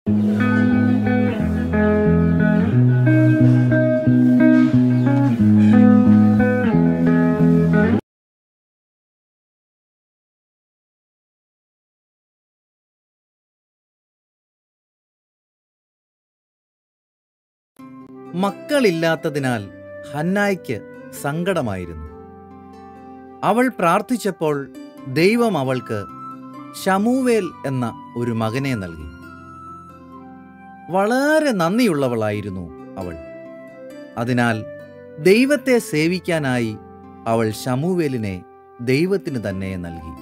മക്കളില്ലാത്തതിനാൽ ഹന്നായ്ക്ക് സങ്കടമായിരുന്നു അവൾ പ്രാർത്ഥിച്ചപ്പോൾ ദൈവം അവൾക്ക് ശമൂവേൽ എന്ന ഒരു മകനെ നൽകി വളരെ നന്ദിയുള്ളവളായിരുന്നു അവൾ അതിനാൽ ദൈവത്തെ സേവിക്കാനായി അവൾ ശമൂവേലിനെ ദൈവത്തിന് തന്നെ നൽകി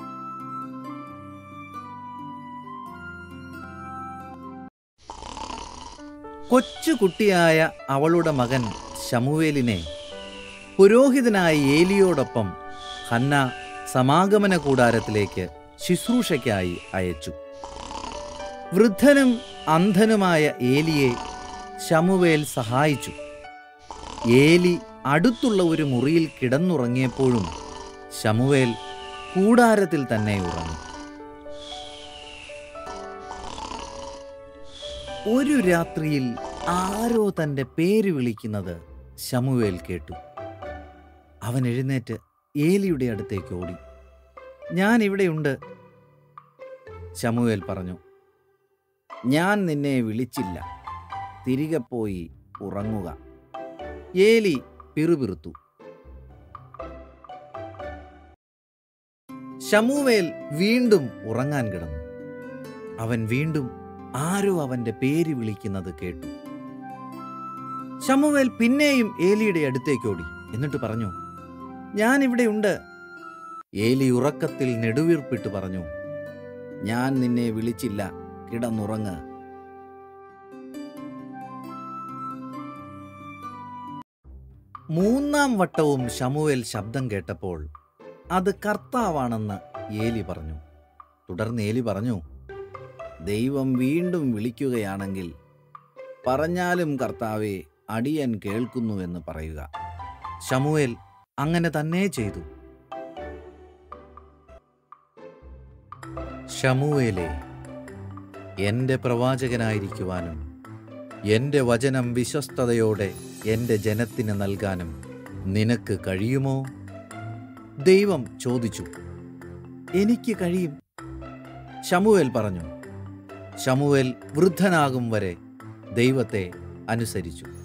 കൊച്ചുകുട്ടിയായ അവളുടെ മകൻ ശമുവേലിനെ പുരോഹിതനായ ഏലിയോടൊപ്പം ഹന്ന സമാഗമന കൂടാരത്തിലേക്ക് ശുശ്രൂഷയ്ക്കായി അയച്ചു വൃദ്ധനും അന്ധനുമായ ഏലിയെ ശമുവേൽ സഹായിച്ചു ഏലി അടുത്തുള്ള ഒരു മുറിയിൽ കിടന്നുറങ്ങിയപ്പോഴും ശമുവേൽ കൂടാരത്തിൽ തന്നെ ഉറങ്ങി ഒരു രാത്രിയിൽ ആരോ തന്റെ പേര് വിളിക്കുന്നത് ശമുവേൽ കേട്ടു അവൻ എഴുന്നേറ്റ് ഏലിയുടെ അടുത്തേക്ക് ഓടി ഞാൻ ഇവിടെയുണ്ട് ശമുവേൽ പറഞ്ഞു ഞാൻ നിന്നെ വിളിച്ചില്ല തിരികെ പോയി ഉറങ്ങുക ഏലി പിറുപിറുത്തു ശമുവേൽ വീണ്ടും ഉറങ്ങാൻ കിടന്നു അവൻ വീണ്ടും ആരോ അവന്റെ പേര് വിളിക്കുന്നത് കേട്ടു ശമുവേൽ പിന്നെയും ഏലിയുടെ അടുത്തേക്ക് ഓടി എന്നിട്ട് പറഞ്ഞു ഞാൻ ഇവിടെയുണ്ട് ഏലി ഉറക്കത്തിൽ നെടുവീർപ്പിട്ട് പറഞ്ഞു ഞാൻ നിന്നെ വിളിച്ചില്ല കിടന്നുറങ്ങ് മൂന്നാം വട്ടവും ശമുവേൽ ശബ്ദം കേട്ടപ്പോൾ അത് കർത്താവാണെന്ന് ഏലി പറഞ്ഞു തുടർന്ന് ഏലി പറഞ്ഞു ദൈവം വീണ്ടും വിളിക്കുകയാണെങ്കിൽ പറഞ്ഞാലും കർത്താവെ അടിയൻ കേൾക്കുന്നുവെന്ന് പറയുക ശമുവേൽ അങ്ങനെ തന്നെ ചെയ്തു ശമുവേലെ എൻ്റെ പ്രവാചകനായിരിക്കുവാനും എൻ്റെ വചനം വിശ്വസ്തയോടെ എൻ്റെ ജനത്തിന് നൽകാനും നിനക്ക് കഴിയുമോ ദൈവം ചോദിച്ചു എനിക്ക് കഴിയും ശമുവേൽ പറഞ്ഞു ശമുവേൽ വൃദ്ധനാകും വരെ ദൈവത്തെ അനുസരിച്ചു